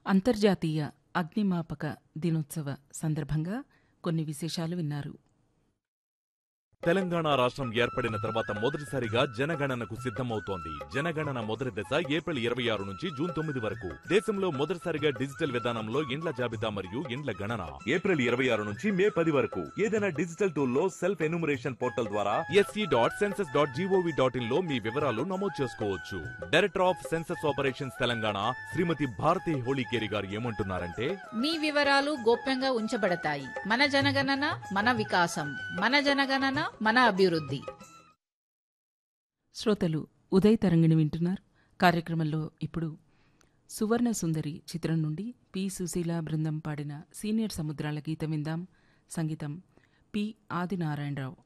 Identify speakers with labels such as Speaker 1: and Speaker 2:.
Speaker 1: అంతర్జాతీయ అగ్నిమాపక దినోత్సవ సందర్భంగా కొన్ని విశేషాలు విన్నారు
Speaker 2: తెలంగాణ రాష్ట్రం ఏర్పడిన తర్వాత మొదటిసారిగా జనగణనకు సిద్ధమవుతోంది జనగణన మొదటి దశ ఏప్రిల్ ఇరవై ఆరు నుంచి జూన్ తొమ్మిది వరకు దేశంలో మొదటిసారిగా డిజిటల్ విధానంలో ఇండ్ల జాబితా మరియు ఇండ్ల గణన ఏప్రిల్ ఇరవై ఆరు నుంచి మే పది వరకు ఏదైనా డిజిటల్ టూల్ లో సెల్ఫ్ ఎన్యూమరేషన్ పోర్టల్ ద్వారా SC dot census dot G O V dot in లో మీ వివరాలు నమోదు చేసుకోవచ్చు director of census operations Telangana Srimathi Bharathi Holikeri garu ఏమంటున్నారంటే
Speaker 3: మీ వివరాలు గోప్యంగా ఉంచబడతాయి మన జనగణన మన వికాసం మన జనగణన మన అభివృద్ధి
Speaker 1: శ్రోతలు ఉదయ్ తరంగిణి వింటున్నారు కార్యక్రమంలో ఇప్పుడు సువర్ణ సుందరి చిత్రం నుండి పి సుశీల బృందం పాడిన సీనియర్ సముద్రాల గీతం విందాం సంగీతం పి ఆదినారాయణరావు